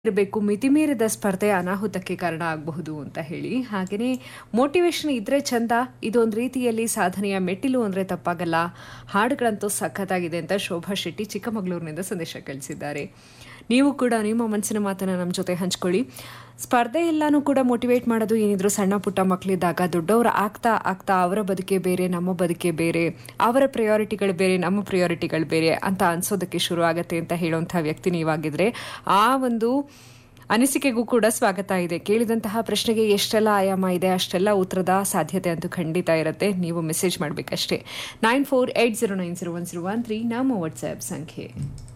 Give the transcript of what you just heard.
ಇರಬೇಕು ಮಿತಿಮೀರಿದ ಸ್ಪರ್ಧೆ ಅನಾಹುತಕ್ಕೆ ಕಾರಣ ಆಗಬಹುದು ಅಂತ ಹೇಳಿ ಹಾಗೆಯೇ ಮೋಟಿವೇಶನ್ ಇದ್ರೆ ಚಂದ ಇದೊಂದು ರೀತಿಯಲ್ಲಿ ಸಾಧನೆಯ ಮೆಟ್ಟಿಲು ಅಂದ್ರೆ ತಪ್ಪಾಗಲ್ಲ ಹಾಡುಗಳಂತೂ ಸಖತ್ತಾಗಿದೆ ಅಂತ ಶೋಭಾ ಶೆಟ್ಟಿ ಚಿಕ್ಕಮಗಳೂರಿನಿಂದ ಸಂದೇಶ ಕಳಿಸಿದ್ದಾರೆ ನೀವು ಕೂಡ ನಿಮ್ಮ ಮನಸ್ಸಿನ ಮಾತನ್ನ ನಮ್ಮ ಜೊತೆ ಹಂಚ್ಕೊಳ್ಳಿ ಸ್ಪರ್ಧೆ ಎಲ್ಲಾನು ಕೂಡ ಮೋಟಿವೇಟ್ ಮಾಡೋದು ಏನಿದ್ರು ಸಣ್ಣ ಪುಟ್ಟ ಮಕ್ಕಳಿದ್ದಾಗ ದೊಡ್ಡವರು ಆಗ್ತಾ ಆಗ್ತಾ ಅವರ ಬದುಕೆ ಬೇರೆ ನಮ್ಮ ಬದುಕೆ ಬೇರೆ ಅವರ ಪ್ರಯಾರಿಟಿಗಳು ಬೇರೆ ನಮ್ಮ ಪ್ರಯಾರಿಟಿಗಳು ಬೇರೆ ಅಂತ ಅನ್ಸೋದಕ್ಕೆ ಶುರು ಆಗತ್ತೆ ಅಂತ ಹೇಳುವಂತಹ ವ್ಯಕ್ತಿ ನೀವಾಗಿದ್ರೆ ಆ ಒಂದು ಅನಿಸಿಕೆಗೂ ಕೂಡ ಸ್ವಾಗತ ಇದೆ ಕೇಳಿದಂತಹ ಪ್ರಶ್ನೆಗೆ ಎಷ್ಟೆಲ್ಲ ಆಯಾಮ ಇದೆ ಅಷ್ಟೆಲ್ಲ ಉತ್ತರದ ಸಾಧ್ಯತೆ ಅಂತೂ ಖಂಡಿತ ಇರುತ್ತೆ ನೀವು ಮೆಸೇಜ್ ಮಾಡಬೇಕಷ್ಟೇ nine four eight zero nine zero one zero one three ನಮ್ಮ ವಾಟ್ಸ್ಆ್ಯಪ್ ಸಂಖ್ಯೆ